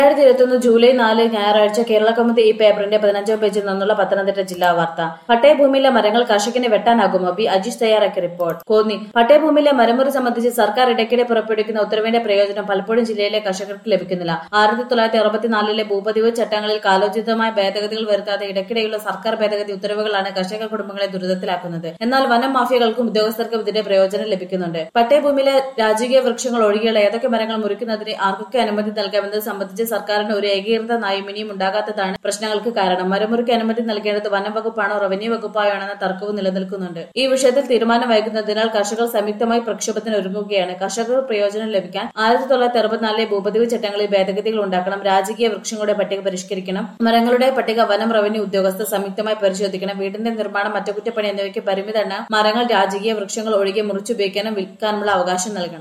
രണ്ടായിരത്തി ഇരുപത്തൊന്ന് ജൂലൈ നാല് ഞായറാഴ്ച കേരള കൗമുദി ഈ പേപ്പറിന്റെ പതിനഞ്ചാം പേജിൽ നിന്നുള്ള പത്തനംതിട്ട ജില്ലാ വാർത്ത പട്ടയഭൂമിയിലെ മരങ്ങൾ കർഷകന് വെട്ടാനാകുമോ ബി അജീഷ് തയ്യാറാക്കിയ റിപ്പോർട്ട് കോന്നി പട്ടയഭൂമിയിലെ മരമുറി സംബന്ധിച്ച് സർക്കാർ ഇടയ്ക്കിടെ പുറപ്പെടുവിക്കുന്ന ഉത്തരവിന്റെ പ്രയോജനം പലപ്പോഴും ജില്ലയിലെ കർഷകർക്ക് ലഭിക്കുന്നില്ല ആയിരത്തി തൊള്ളായിരത്തി അറുപത്തിനാലിലെ ഭൂപതിവ് ചട്ടങ്ങളിൽ കാലോചിതമായ ഭേദഗതികൾ വരുത്താതെ ഇടയ്ക്കിടെയുള്ള സർക്കാർ ഭേദഗതി ഉത്തരവുകളാണ് കർഷക കുടുംബങ്ങളെ ദുരിതത്തിലാക്കുന്നത് എന്നാൽ വനം മാഫിയകൾക്കും ഉദ്യോഗസ്ഥർക്കും ഇതിന്റെ പ്രയോജനം ലഭിക്കുന്നുണ്ട് പട്ടയഭൂമിയിലെ രാജകീയ വൃക്ഷങ്ങൾ ഒഴികെയുള്ള ഏതൊക്കെ മരങ്ങൾ മുറിക്കുന്നതിന് ആർക്കൊക്കെ അനുമതി നൽകാമെന്നത് സംബന്ധിച്ച് സർക്കാരിന് ഒരു ഏകീകൃത നയം ഇനിയും ഉണ്ടാകാത്തതാണ് പ്രശ്നങ്ങൾക്ക് കാരണം മരമുറിക്ക് അനുമതി നൽകേണ്ടത് വനം വകുപ്പാണോ റവന്യൂ വകുപ്പായോ ആണെന്ന തർക്കവും നിലനിൽക്കുന്നുണ്ട് ഈ വിഷയത്തിൽ തീരുമാനം വൈകുന്നതിനാൽ കർഷകർ സംയുക്തമായി പ്രക്ഷോഭത്തിന് ഒരുങ്ങുകയാണ് കർഷകർക്ക് പ്രയോജനം ലഭിക്കാൻ ആയിരത്തി തൊള്ളായിരത്തി അറുപത്തിനാലിലെ ഭൂപതിവ് ചട്ടങ്ങളിൽ ഭേദഗതികൾ ഉണ്ടാക്കണം രാജകീയ വൃക്ഷങ്ങളുടെ പട്ടിക പരിഷ്കരിക്കണം മരങ്ങളുടെ പട്ടിക വനം റവന്യൂ ഉദ്യോഗസ്ഥർ സംയുക്തമായി പരിശോധിക്കണം വീടിന്റെ നിർമ്മാണം അറ്റകുറ്റപ്പണി എന്നിവയ്ക്ക് പരിമിതമാണ് മരങ്ങൾ രാജകീയ വൃക്ഷങ്ങൾ ഒഴികെ മുറിച്ചുപയോഗിക്കാനും വിൽക്കാനുമുള്ള അവകാശം നൽകണം